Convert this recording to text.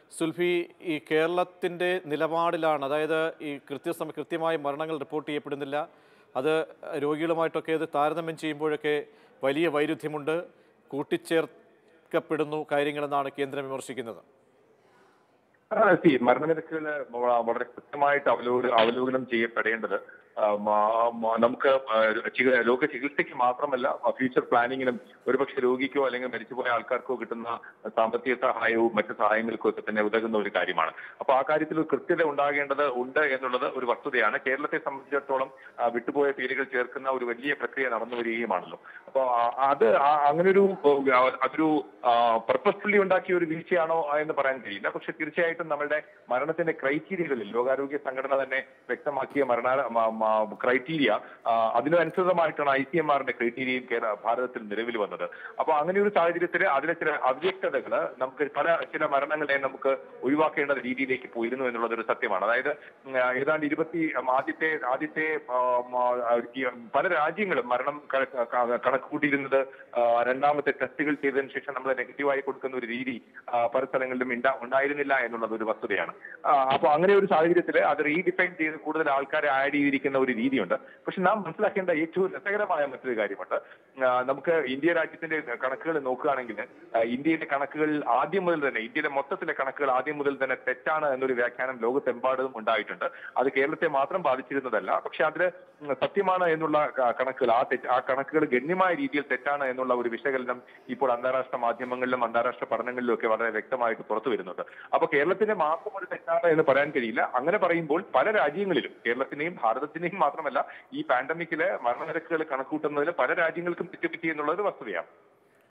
സുൽഫി ഈ കേരളത്തിൻ്റെ നിലപാടിലാണ് അതായത് ഈ കൃത്യസമയ കൃത്യമായി മരണങ്ങൾ റിപ്പോർട്ട് ചെയ്യപ്പെടുന്നില്ല അത് രോഗികളുമായിട്ടൊക്കെ ഇത് താരതമ്യം ചെയ്യുമ്പോഴൊക്കെ വലിയ വൈരുദ്ധ്യമുണ്ട് കൂട്ടിച്ചേർക്കപ്പെടുന്നു കാര്യങ്ങളെന്നാണ് കേന്ദ്രം വിമർശിക്കുന്നത് ആ, സി മരണനിരക്കുകൾ വളരെ കൃത്യമായിട്ട് അവലോക അവലോകനം ചെയ്യപ്പെടേണ്ടത് ആ, മ- മ- നമുക്ക് ആ, ചിക- രോഗ ചികിത്സയ്ക്ക് മാത്രമല്ല ഫ്യൂച്ചർ പ്ലാനിങ്ങിനും ഒരുപക്ഷെ രോഗിക്കോ അല്ലെങ്കിൽ മരിച്ചുപോയ ആൾക്കാർക്കോ കിട്ടുന്ന സാമ്പത്തിക സഹായവും മറ്റു സഹായങ്ങൾക്കും ഒക്കെ തന്നെ ഉതകുന്ന ഒരു കാര്യമാണ് അപ്പൊ ആ കാര്യത്തിൽ ഒരു കൃത്യത ഉണ്ടാകേണ്ടത് ഉണ്ട് എന്നുള്ളത് ഒരു വസ്തുതയാണ് കേരളത്തെ സംബന്ധിച്ചിടത്തോളം ആ, വിട്ടുപോയ പേരുകൾ ചേർക്കുന്ന ഒരു വലിയ പ്രക്രിയ നടന്നു വരികയുമാണല്ലോ അപ്പൊ ആ- അത് ആ- അങ്ങനൊരു ആ, അതൊരു പർപ്പസ്ഫുള്ളി ഉണ്ടാക്കിയ ഒരു വീഴ്ചയാണോ എന്ന് പറയാൻ കഴിയില്ല പക്ഷെ തീർച്ചയായിട്ടും നമ്മളുടെ മരണത്തിന്റെ ക്രൈറ്റീരിയകളിൽ ലോകാരോഗ്യ സംഘടന തന്നെ വ്യക്തമാക്കിയ മരണ മ- മ- ക്രൈറ്റീരിയ ആ, അതിനനുസൃതമായിട്ടാണ് ഐ സി എം ആറിന്റെ ക്രൈറ്റീരിയയും കേര- ഭാരതത്തിൽ നിലവിൽ വന്നത് അപ്പൊ അങ്ങനെ ഒരു സാഹചര്യത്തിൽ അതിലെ ചില അവ്യക്തതകൾ നമുക്ക് പല ചില മരണങ്ങളെ നമുക്ക് ഒഴിവാക്കേണ്ട രീതിയിലേക്ക് പോയിരുന്നു എന്നുള്ളത് ഒരു സത്യമാണ് അതായത് ഉം, ആ, ഏതാണ്ട് ഇരുപത്തി ഉം, ആദ്യത്തെ ആദ്യത്തെ ആ, മ, ആ, ഈ, ഉം, പല രാജ്യങ്ങളും മരണം ക- ക- കണക്ക് കൂട്ടിയിരുന്നത് ആ, രണ്ടാമത്തെ ടെസ്റ്റുകൾ ചെയ്തതിനു ശേഷം നമ്മൾ നെഗറ്റീവായി കൊടുക്കുന്ന ഒരു രീതി ആ, പല സ്ഥലങ്ങളിലും ഉണ്ടാ- ഉണ്ടായിരുന്നില്ല എന്നുള്ളത് ഒരു വസ്തുതയാണ് ആ, അപ്പൊ അങ്ങനെ ഒരു സാഹചര്യത്തിൽ അത് റീഡിഫൈൻ ചെയ്ത് കൂടുതൽ ആൾക്കാരെ ആഡ് ചെയ്തിരിക്കുന്ന ഒരു രീതിയുണ്ട് പക്ഷെ നാം മനസ്സിലാക്കേണ്ട ഏറ്റവും രസകരമായ മറ്റൊരു കാര്യമുണ്ട് ആ, നമുക്ക് ഇന്ത്യ രാജ്യത്തിന്റെ കണക്കുകൾ നോക്കുകയാണെങ്കിൽ ആ, ഇന്ത്യയിലെ കണക്കുകൾ ആദ്യം മുതൽ തന്നെ ഇന്ത്യയിലെ മൊത്തത്തിലെ കണക്കുകൾ ആദ്യം മുതൽ തന്നെ തെറ്റാണ് എന്നൊരു വ്യാഖ്യാനം ലോകത്തെമ്പാടും ഉണ്ടായിട്ടുണ്ട് അത് കേരളത്തെ മാത്രം ബാധിച്ചിരുന്നതല്ല പക്ഷെ അതിൽ സത്യമാണ് എന്നുള്ള ക- കണക്കുകൾ ആ തെറ്റ് ആ കണക്കുകൾ ഗണ്യമായ രീതിയിൽ തെറ്റാണ് എന്നുള്ള ഒരു വിശകലനം ഇപ്പോൾ അന്താരാഷ്ട്ര മാധ്യമങ്ങളിലും അന്താരാഷ്ട്ര പഠനങ്ങളിലും ഒക്കെ വളരെ വ്യക്തമായിട്ട് പുറത്തു വരുന്നുണ്ട് അപ്പൊ കേരളത്തിന്റെ മാത്രം ഒരു തെറ്റാണ് എന്ന് പറയാൻ കഴിയില്ല അങ്ങനെ പറയുമ്പോൾ പല രാജ്യങ്ങളിലും കേരളത്തിനെയും ഭാരതത്തിനെയും മാത്രമല്ല ഈ പാൻഡമിക്കിലെ മരണനിരക്കുകൾ കണക്കൂട്ടുന്നതിൽ പല രാജ്യങ്ങൾക്കും തെറ്റുപറ്റി എന്നുള്ളത് വസ്തുതയാണ്